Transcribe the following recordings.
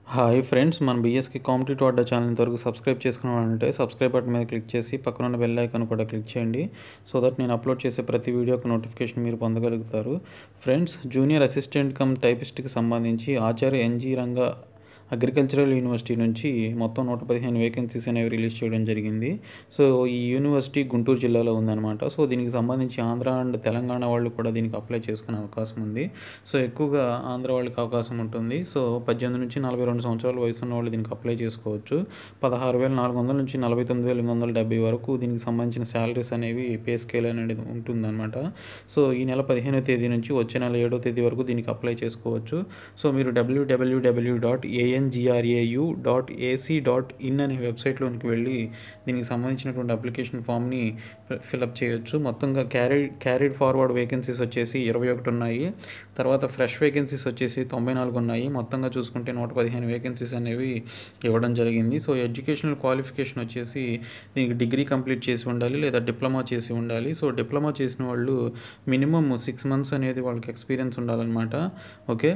hi friends మన బిఎస్కి competitive అడ్డా ఛానల్ ఇంతవరకు సబ్స్క్రైబ్ చేసుకున్నామంటే సబ్స్క్రైబ్ బటన్ మీద క్లిక్ చేసి పక్కన ఉన్న బెల్ ఐకాన్ కూడా క్లిక్ చేయండి సో దట్ నేను అప్లోడ్ చేసే ప్రతి వీడియోకి నోటిఫికేషన్ మీరు పొందగలుగుతారు ఫ్రెండ్స్ జూనియర్ అసిస్టెంట్ కమ్ టైపిస్ట్కి సంబంధించి Acharya N G Ranga Agricultural University నుంచి మొత్తం నూట పదిహేను వేకెన్సీస్ అనేవి రిలీజ్ చేయడం జరిగింది సో ఈ యూనివర్సిటీ గుంటూరు జిల్లాలో ఉందన్నమాట సో దీనికి సంబంధించి ఆంధ్ర అండ్ తెలంగాణ వాళ్ళు కూడా దీనికి అప్లై చేసుకునే అవకాశం ఉంది సో ఎక్కువగా ఆంధ్ర వాళ్ళకి అవకాశం ఉంటుంది సో పద్దెనిమిది నుంచి నలభై రెండు సంవత్సరాల వయసు ఉన్న వాళ్ళు దీనికి అప్లై చేసుకోవచ్చు పదహారు వేల నాలుగు వందల నుంచి నలభై తొమ్మిది వేల ఎనిమిది వందల డెబ్బై వరకు దీనికి సంబంధించిన శాలరీస్ అనేవి పే స్కేల్ అనేది ఉంటుందన్నమాట సో ఈ నెల పదిహేనో తేదీ నుంచి వచ్చే నెల ఏడో తేదీ వరకు దీనికి అప్లై చేసుకోవచ్చు సో మీరు W W W dot A N G R A U dot A C dot in అనే వెబ్సైట్లోనికి వెళ్ళి దీనికి సంబంధించినటువంటి అప్లికేషన్ ఫామ్ని ఫిలప్ చేయొచ్చు మొత్తంగా క్యారీ క్యారీడ్ ఫార్వర్డ్ వేకెన్సీస్ వచ్చేసి ఇరవై ఒకటి ఉన్నాయి తర్వాత ఫ్రెష్ వేకెన్సీస్ వచ్చేసి తొంభై నాలుగు ఉన్నాయి మొత్తంగా చూసుకుంటే నూట పదిహేను వేకెన్సీస్ అనేవి ఇవ్వడం జరిగింది సో ఎడ్యుకేషనల్ క్వాలిఫికేషన్ వచ్చేసి దీనికి డిగ్రీ కంప్లీట్ చేసి ఉండాలి లేదా డిప్లొమా చేసి ఉండాలి సో డిప్లొమా చేసిన వాళ్ళు మినిమం సిక్స్ మంత్స్ అనేది వాళ్ళకి ఎక్స్పీరియన్స్ ఉండాలన్నమాట ఓకే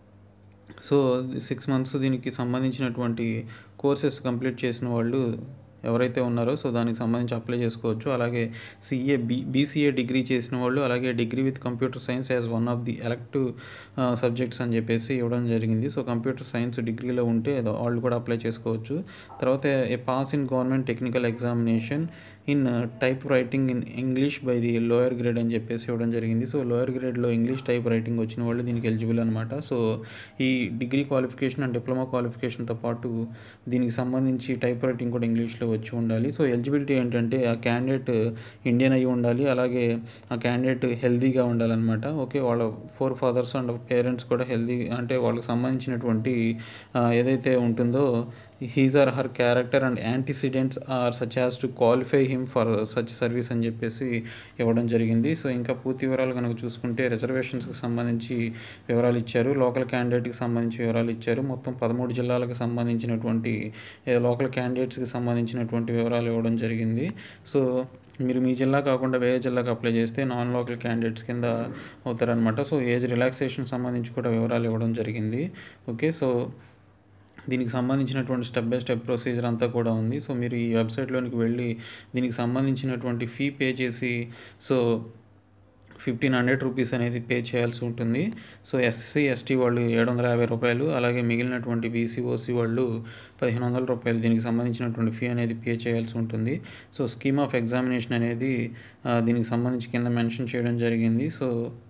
సో సిక్స్ మంత్స్ దీనికి సంబంధించినటువంటి కోర్సెస్ కంప్లీట్ చేసిన వాళ్ళు ఎవరైతే ఉన్నారో సో దానికి సంబంధించి అప్లై చేసుకోవచ్చు అలాగే సిఏ బి బీసీఏ డిగ్రీ చేసిన వాళ్ళు అలాగే degree with computer science as one of the elective subjects అని చెప్పేసి ఇవ్వడం జరిగింది సో కంప్యూటర్ సైన్స్ డిగ్రీలో ఉంటే వాళ్ళు కూడా అప్లై చేసుకోవచ్చు తర్వాత a pass in government technical examination in type writing in English by the lower grade అని చెప్పేసి ఇవ్వడం జరిగింది సో లోయర్ గ్రేడ్లో ఇంగ్లీష్ టైప్ రైటింగ్ వచ్చిన వాళ్ళు దీనికి ఎలిజిబుల్ అనమాట సో ఈ డిగ్రీ క్వాలిఫికేషన్ అండ్ డిప్లొమా క్వాలిఫికేషన్తో పాటు దీనికి సంబంధించి టైప్ రైటింగ్ కూడా ఇంగ్లీష్లో వచ్చి ఉండాలి సో ఎలిజిబిలిటీ ఏంటంటే ఆ క్యాండిడేట్ ఇండియన్ అయి ఉండాలి అలాగే ఆ క్యాండిడేట్ హెల్తీగా ఉండాలన్నమాట ఓకే వాళ్ళ ఫోర్ ఫాదర్స్ అండ్ పేరెంట్స్ కూడా హెల్తీ అంటే వాళ్ళకి సంబంధించినటువంటి ఏదైతే ఉంటుందో his or her character and antecedents or such as to qualify him for such service అని చెప్పేసి ఇవ్వడం జరిగింది సో ఇంకా పూర్తి వివరాలు కనుక చూసుకుంటే రిజర్వేషన్స్కి సంబంధించి వివరాలు ఇచ్చారు లోకల్ క్యాండిడేట్కి సంబంధించి వివరాలు ఇచ్చారు మొత్తం పదమూడు జిల్లాలకు సంబంధించినటువంటి లోకల్ క్యాండిడేట్స్కి సంబంధించినటువంటి వివరాలు ఇవ్వడం జరిగింది సో మీరు మీ జిల్లా కాకుండా వేరే జిల్లాకు అప్లై చేస్తే నాన్ లోకల్ క్యాండిడేట్స్ కింద అవుతారనమాట సో ఏజ్ రిలాక్సేషన్ సంబంధించి కూడా వివరాలు ఇవ్వడం జరిగింది ఓకే సో దీనికి సంబంధించినటువంటి స్టెప్ బై స్టెప్ ప్రొసీజర్ అంతా కూడా ఉంది సో మీరు ఈ వెబ్సైట్లోనికి వెళ్ళి దీనికి సంబంధించినటువంటి ఫీ పే చేసి సో ఫిఫ్టీన్ హండ్రెడ్ రూపీస్ అనేది పే చేయాల్సి ఉంటుంది సో ఎస్సీ ఎస్టీ వాళ్ళు ఏడు వందల యాభై రూపాయలు అలాగే మిగిలినటువంటి బీసీ ఓసీ వాళ్ళు పదిహేను వందల రూపాయలు దీనికి సంబంధించినటువంటి ఫీ అనేది పే చేయాల్సి ఉంటుంది సో స్కీమ్ ఆఫ్ ఎగ్జామినేషన్ అనేది దీనికి సంబంధించి కింద మెన్షన్ చేయడం జరిగింది సో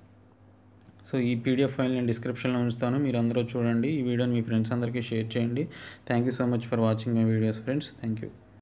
సో ఈ పీడిఎఫ్ ఫైల్ నేను డిస్క్రిప్షన్లో ఉంచుతాను మీరు అందరూ చూడండి ఈ వీడియోని మీ ఫ్రెండ్స్ అందరికీ షేర్ చేయండి thank you so much for watching my videos friends thank you